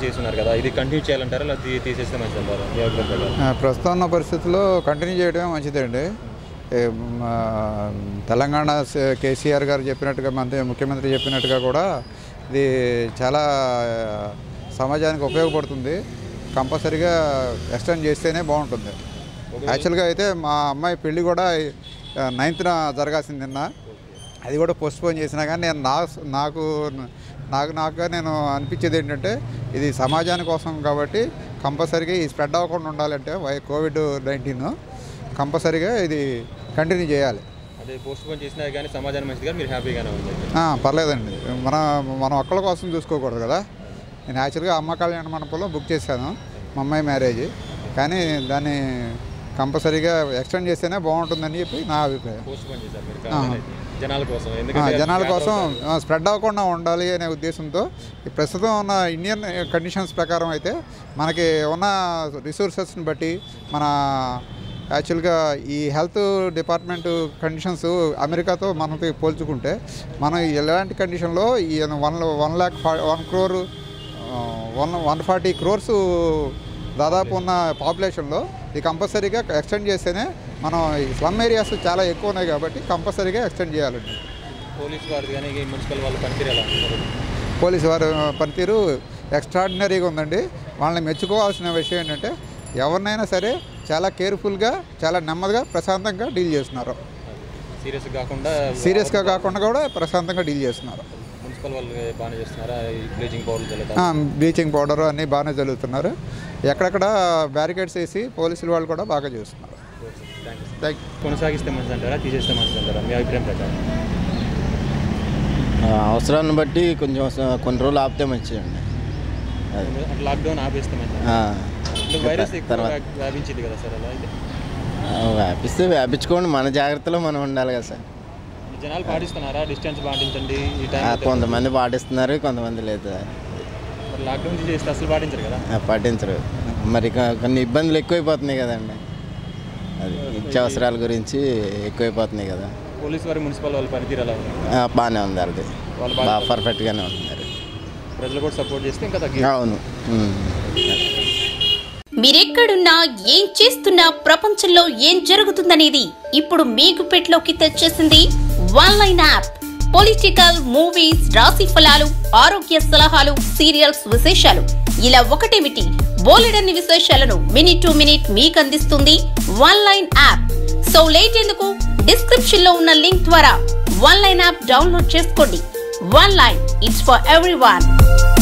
చేస్తున్నారు కదా ఇది కంటిన్యూ చేయాలంటారా లేదా తీసేస్తే మంచిది అంటారా మీ అభిప్రాయం ప్రకారం ఆ, ప్రస్తుతం ఉన్న పరిస్థితుల్లో కంటిన్యూ చేయడమే మంచిదండి ఏ, మా తెలంగాణ స- కేసీఆర్ గారు చెప్పినట్టుగా మంత్రి ముఖ్యమంత్రి చెప్పినట్టుగా కూడా ఇది చాలా ఆ, సమాజానికి ఉపయోగపడుతుంది కంపల్సరీగా ఎక్స్టెండ్ చేస్తేనే బాగుంటుంది యాక్చువల్గా అయితే మా అమ్మాయి పెళ్ళి కూడా నైన్త్న జరగాల్సింది నిన్న అది కూడా పోస్ట్పోన్ చేసినా కానీ నేను నా నాకు నాకు నాకుగా నేను అనిపించేది ఏంటంటే ఇది సమాజాని కోసం కాబట్టి కంపల్సరీగా ఈ స్ప్రెడ్ అవ్వకుండా ఉండాలంటే వై కోవిడ్ నైన్టీన్ కంపల్సరీగా ఇది కంటిన్యూ చేయాలి అదే పోస్ట్ పోన్ చేసినా కానీ సమాజానికి మంచిది కానీ మీరు హ్యాపీగానే ఉంది ఆ, పర్లేదండి మన మనం ఒక్కళ్ళ కోసం చూసుకోకూడదు కదా నేను యాక్చువల్గా అమ్మ కళ్యాణ మండపంలో బుక్ చేశాను మా అమ్మాయి మ్యారేజ్ కానీ దాన్ని కంపల్సరీగా ఎక్స్టెండ్ చేస్తేనే బాగుంటుందని చెప్పి నా అభిప్రాయం పోస్ట్ పోన్ చేశారు మీరు కావాలని. జనాల కోసం ఆ, ఎందుకంటే జనాల అది కోసం ఆ, స్ప్రెడ్ అవ్వకుండా ఉండాలి అనే ఉద్దేశంతో ఈ ప్రస్తుతం ఉన్న ఇండియన్ కండిషన్స్ ప్రకారం అయితే మనకి ఉన్న రిసోర్సెస్ని బట్టి మన యాక్చువల్గా ఈ హెల్త్ డిపార్ట్మెంట్ కండిషన్స్ అమెరికాతో మనతో పోల్చుకుంటే మనం ఎలాంటి కండిషన్లో ఈ one one lakh one crore one one forty crores దాదాపు ఉన్న పాపులేషన్లో ఇది కంపల్సరీగా ఎక్స్టెండ్ చేస్తేనే మనం ఈ స్లమ్ ఏరియాస్ చాలా ఎక్కువ ఉన్నాయి కాబట్టి కంపల్సరీగా ఎక్స్టెండ్ చేయాలండి పోలీస్ వారు కానీ ఈ మున్సిపల్ వాళ్ళు పనితీరు ఎలా ఉన్నారు? పోలీసు వారి పనితీరు ఎక్స్ట్రాడినరీగా ఉందండి వాళ్ళని మెచ్చుకోవాల్సిన విషయం ఏంటంటే ఎవరినైనా సరే చాలా కేర్ఫుల్గా చాలా నెమ్మదిగా ప్రశాంతంగా డీల్ చేస్తున్నారు సీరియస్ కాకుండా సీరియస్గా కాకుండా కూడా ప్రశాంతంగా డీల్ చేస్తున్నారు మున్సిపల్ వాళ్ళు బాగానే చేస్తున్నారా ఈ బ్లీచింగ్ పౌడర్ చల్లడం బ్లీచింగ్ పౌడర్ అన్నీ బాగానే జరుగుతున్నారు ఎక్కడెక్కడ బ్యారికేడ్స్ వేసి పోలీసులు వాళ్ళు కూడా బాగా చేస్తున్నారు థ్యాంక్ యూ కొనసాగిస్తే మంచిది అంటారా తీసేస్తే మంచిది అంటారా మీ అభిప్రాయం ప్రకారం ఆ, అవసరాన్ని బట్టి కొంచెం స- కొన్ని రోజులు ఆపితే మంచిదండి అది. అంటే లాక్డౌన్ ఆపేస్తే మంచిది ఆ. అంటే వైరస్ ఎక్కువ తర్వాత వ్యా- వ్యాపించింది కదా సార్ అలా అయితే ఆ, వ్యాపిస్తే వ్యాపించుకోండి మన జాగ్రత్తలో మనం ఉండాలి కదా సార్ జనాలు పాటిస్తున్నారా డిస్టెన్స్ పాటించండి ఈ ఆ, టైం కొంతమంది పాటిస్తున్నారు కొంతమంది లేదు మరి లాక్డౌన్ చేస్తే అసలు పాటించరు కదా ఆ, పాటించరు మరి కొ- కొన్ని ఇబ్బందులు ఎక్కువైపోతున్నాయి కదండి అది నిత్యావసరాల గురించి ఎక్కువైపోతున్నాయి కదా పోలీస్ వారి మున్సిపల్ వాళ్ళ పనితీరు ఎలా ఉంది ఆ, బాగానే ఉంది అది వాళ్ళు బాగా బాగా పర్ఫెక్ట్గానే ఉన్నారు ప్రజలు కూడా సపోర్ట్ చేస్తే ఇంకా తగ్గి అవును ఉమ్. మీరెక్కడున్నా ఏం చేస్తున్నా ప్రపంచంలో ఏం జరుగుతుందనేది ఇప్పుడు మీకు పెట్లోకి తెచ్చేసింది one line app political movies రాశి ఫలాలు ఆరోగ్య సలహాలు సీరియల్స్ విశేషాలు ఇలా ఒకటేమిటి బోలెడన్ని విశేషాలను మినిట్ టు మినిట్ మీకు అందిస్తుంది one line app so late ఎందుకు డిస్క్రిప్షన్ లో ఉన్న లింక్ ద్వారా వన్ లైన్ యాప్ డౌన్లోడ్ చేసుకోండి one line it's for every